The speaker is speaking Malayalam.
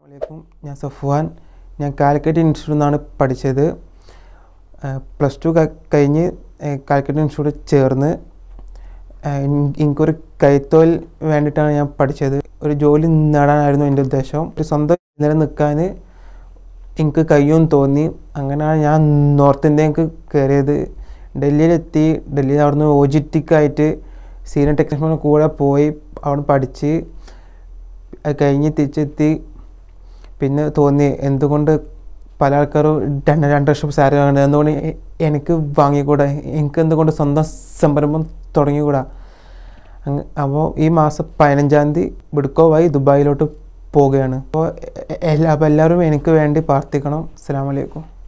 അസ്സലാമലൈക്കും ഞാൻ സഫ്വാൻ ഞാൻ കാലിക്കറ്റ് ഇൻസ്റ്റിറ്റ്യൂട്ടിൽ നിന്നാണ് പഠിച്ചത് പ്ലസ് ടു കഴിഞ്ഞ് ഏഹ്, കാലിക്കറ്റ് ഇൻസ്റ്റിറ്റ്യൂട്ടിൽ ചേർന്ന് ഏഹ്, എൻ- എനിക്കൊരു കൈത്തൊഴിൽ വേണ്ടിയിട്ടാണ് ഞാൻ പഠിച്ചത് ഒരു ജോലി നേടാനായിരുന്നു എൻ്റെ ഉദ്ദേശം ഒരു സ്വന്തം നില നിൽക്കാൻ എനിക്ക് കഴിയുമെന്ന് തോന്നി അങ്ങനെയാണ് ഞാൻ നോർത്ത് ഇന്ത്യക്ക് കയറിയത് ഡൽഹിയിലെത്തി ഡൽഹിയിൽ അവിടുന്ന് ഒ ജി ടിക്കായിട്ട് സീനിയർ ടെക്നീഷ്യൻ്റെ കൂടെ പോയി അവിടെ പഠിച്ച് അത് കഴിഞ്ഞ് തിരിച്ചെത്തി പിന്നെ തോന്നി എന്തുകൊണ്ട് പല ആൾക്കാരും രണ്ട് രണ്ട് ലക്ഷം സാലറി വാങ്ങുന്നത് എന്തുകൊണ്ട് എ- എനിക്ക് വാങ്ങിക്കൂടാ എനിക്ക് എന്തുകൊണ്ട് സ്വന്തം സംരംഭം തുടങ്ങിക്കൂടാ അങ്ങ് അപ്പോൾ ഈ മാസം പതിനഞ്ചാം തീയതി ബിഡ്കോ വഴി ദുബായിലോട്ട് പോവുകയാണ് അപ്പോൾ എല്ലാ അപ്പോൾ എല്ലാവരും എനിക്ക് വേണ്ടി പ്രാർത്ഥിക്കണം അസ്സാം വലൈക്കും